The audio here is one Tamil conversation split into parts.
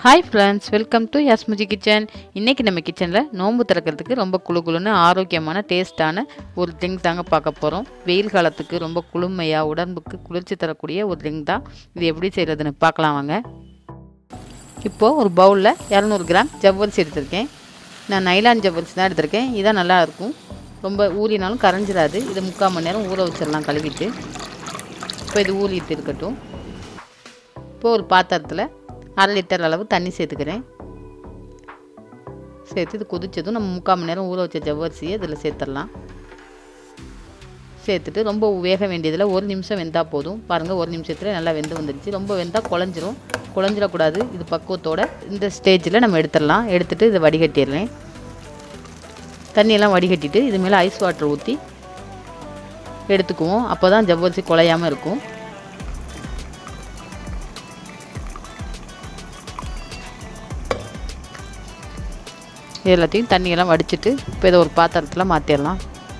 hi friends welcome to Yasmuji kitchen இன்றைக்கி நம்ம கிச்சனில் நோன்பு திறக்கிறதுக்கு ரொம்ப குளு குளுன்னு ஆரோக்கியமான டேஸ்ட்டான ஒரு ட்ரிங்க் தாங்க பார்க்க போகிறோம் வெயில் காலத்துக்கு ரொம்ப குளுமையாக உடம்புக்கு குளிர்ச்சி தரக்கூடிய ஒரு ட்ரிங்க் தான் இது எப்படி செய்கிறதுன்னு பார்க்கலாம் வாங்க இப்போது ஒரு பவுலில் இரநூறு கிராம் ஜவ்வரிசி எடுத்திருக்கேன் நான் நைலான் ஜவ்வரிசி தான் எடுத்திருக்கேன் இதான் நல்லா இருக்கும் ரொம்ப ஊறினாலும் கரைஞ்சிடாது இதை முக்கால் மணி நேரம் ஊற வச்சிடலாம் கழுவிட்டு இப்போ இது ஊறிட்டு இருக்கட்டும் இப்போ ஒரு பாத்திரத்தில் அரை லிட்டர் அளவு தண்ணி சேர்த்துக்கிறேன் சேர்த்து இது கொதிச்சதும் நம்ம முக்கால் மணி நேரம் ஊற வச்ச ஜவ்வரிசியை இதில் சேர்த்துடலாம் சேர்த்துட்டு ரொம்ப வேக வேண்டியதில் ஒரு நிமிஷம் வெந்தால் போதும் பாருங்கள் ஒரு நிமிஷத்தில் நல்லா வெந்து வந்துடுச்சு ரொம்ப வெந்தால் குழஞ்சிரும் குழஞ்சிடக்கூடாது இது பக்குவத்தோட இந்த ஸ்டேஜில் நம்ம எடுத்துடலாம் எடுத்துகிட்டு இதை வடிகட்டிடுறேன் தண்ணியெல்லாம் வடிகட்டிட்டு இது மேலே ஐஸ் வாட்டர் ஊற்றி எடுத்துக்குவோம் அப்போ தான் ஜவ்வரிசி குலையாமல் இருக்கும் எல்லாத்தையும் தண்ணியெல்லாம் வடிச்சிட்டு இப்போ இதை ஒரு பாத்திரத்தில் மாற்றிடலாம்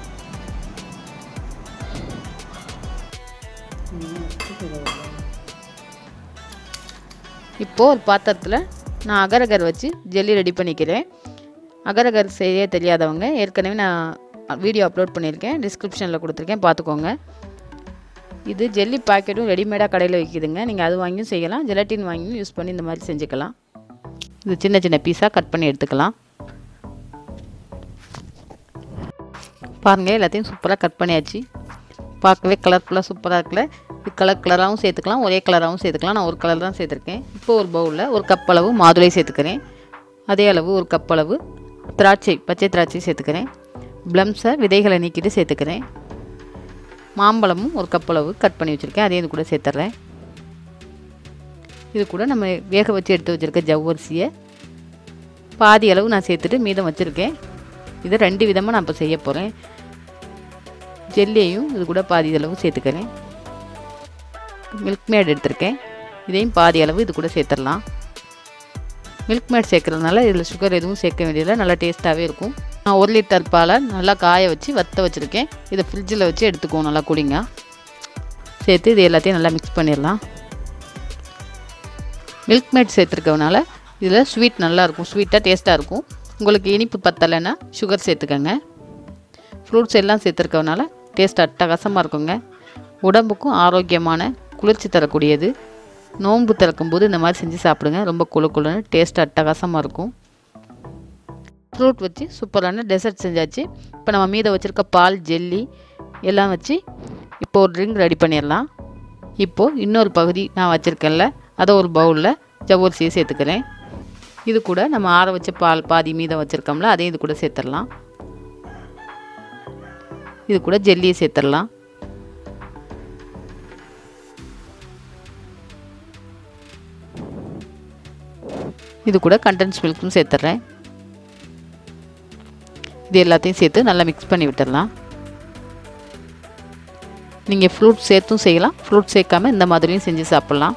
இப்போது ஒரு பாத்திரத்தில் நான் அகரகர் வச்சு ஜெல்லி ரெடி பண்ணிக்கிறேன் அகரகர் செய்ய தெரியாதவங்க ஏற்கனவே நான் வீடியோ அப்லோட் பண்ணியிருக்கேன் டிஸ்கிரிப்ஷனில் கொடுத்துருக்கேன் பார்த்துக்கோங்க இது ஜெல்லி பாக்கெட்டும் ரெடிமேடாக கடையில் விற்கிதுங்க நீங்கள் அது வாங்கியும் செய்யலாம் ஜெலட்டின் வாங்கியும் யூஸ் பண்ணி இந்த மாதிரி செஞ்சுக்கலாம் இது சின்ன சின்ன பீஸாக கட் பண்ணி எடுத்துக்கலாம் பாருங்கள் எல்லாத்தையும் சூப்பராக கட் பண்ணியாச்சு பார்க்கவே கலர்ஃபுல்லாக சூப்பராக இருக்குல்ல இது கலர் கலராகவும் சேர்த்துக்கலாம் ஒரே கலராகவும் சேர்த்துக்கலாம் நான் ஒரு கலர் தான் சேர்த்துருக்கேன் இப்போ ஒரு பவுலில் ஒரு கப் அளவு மாதுளை சேர்த்துக்கிறேன் அதே அளவு ஒரு கப் அளவு திராட்சை பச்சை திராட்சை சேர்த்துக்கிறேன் ப்ளம்ஸை விதைகளை நீக்கிட்டு சேர்த்துக்கிறேன் மாம்பழமும் ஒரு கப் அளவு கட் பண்ணி வச்சுருக்கேன் அதையும் இது கூட சேர்த்துட்றேன் இது கூட நம்ம வேக வச்சு எடுத்து வச்சுருக்க ஜவ்வரிசியை பாதி அளவு நான் சேர்த்துட்டு மீதம் வச்சுருக்கேன் இதை ரெண்டு விதமாக நான் இப்போ செய்ய போகிறேன் ஜெல்லியையும் இது கூட பாதி அளவு சேர்த்துக்கிறேன் மில்க் மேட் எடுத்திருக்கேன் இதையும் பாதி அளவு இது கூட சேர்த்துடலாம் மில்க் மேட் சேர்க்குறதுனால இதில் சுகர் எதுவும் சேர்க்க வேண்டியதில்லை நல்லா டேஸ்ட்டாகவே இருக்கும் நான் ஒரு லிட்டர் பாலை நல்லா காய வச்சு வற்ற வச்சுருக்கேன் இதை ஃப்ரிட்ஜில் வச்சு எடுத்துக்குவோம் நல்லா குடிங்க சேர்த்து இது எல்லாத்தையும் நல்லா மிக்ஸ் பண்ணிடலாம் மில்க் மேட் சேர்த்துருக்கனால இதில் ஸ்வீட் நல்லாயிருக்கும் ஸ்வீட்டாக டேஸ்ட்டாக இருக்கும் உங்களுக்கு இனிப்பு பத்தலைன்னா சுகர் சேர்த்துக்கோங்க ஃப்ரூட்ஸ் எல்லாம் சேர்த்துருக்கனால டேஸ்ட் அட்டகாசமாக இருக்குங்க உடம்புக்கும் ஆரோக்கியமான குளிர்ச்சி தரக்கூடியது நோன்பு திறக்கும்போது இந்த மாதிரி செஞ்சு சாப்பிடுங்க ரொம்ப குழு குழுன்னு டேஸ்ட் அட்டகாசமாக இருக்கும் ஃப்ரூட் வச்சு சூப்பரான டெசர்ட் செஞ்சாச்சு இப்போ நம்ம மீத வச்சுருக்க பால் ஜெல்லி எல்லாம் வச்சு இப்போ ஒரு ட்ரிங்க் ரெடி பண்ணிடலாம் இப்போது இன்னொரு பகுதி நான் வச்சுருக்கேன்ல அதை ஒரு பவுலில் ஜவ்வரிசியை சேர்த்துக்கிறேன் இது கூட நம்ம ஆற வச்ச பால் பாதி மீதம் வச்சுருக்கோம்ல அதையும் இது கூட சேர்த்துடலாம் இது கூட ஜெல்லியை சேர்த்துடலாம் இது கூட கண்டென்ஸ் மில்க்கும் சேர்த்துட்றேன் இது எல்லாத்தையும் சேர்த்து நல்லா மிக்ஸ் பண்ணி விட்டுடலாம் நீங்கள் ஃப்ரூட் சேர்த்தும் செய்யலாம் ஃப்ரூட் சேர்க்காம இந்த மாதிரியும் செஞ்சு சாப்பிட்லாம்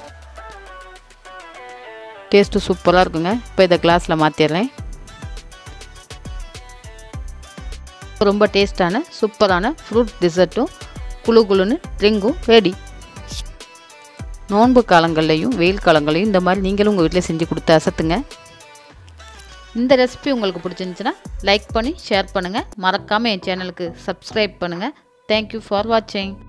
டேஸ்ட்டு சூப்பராக இருக்குங்க இப்போ இதை கிளாஸில் மாற்றிடுறேன் ரொம்ப டேஸ்ட்டான சூப்பரான ஃப்ரூட் டிசர்ட்டும் குழு குழுன்னு ட்ரிங்கும் ரெடி நோன்பு காலங்கள்லையும் வெயில் காலங்கள்லையும் இந்த மாதிரி நீங்களும் உங்கள் வீட்டில் செஞ்சு கொடுத்து அசத்துங்க இந்த ரெசிபி உங்களுக்கு பிடிச்சிருந்துச்சுன்னா லைக் பண்ணி ஷேர் பண்ணுங்கள் மறக்காமல் என் சேனலுக்கு சப்ஸ்கிரைப் பண்ணுங்கள் தேங்க்யூ ஃபார் வாட்சிங்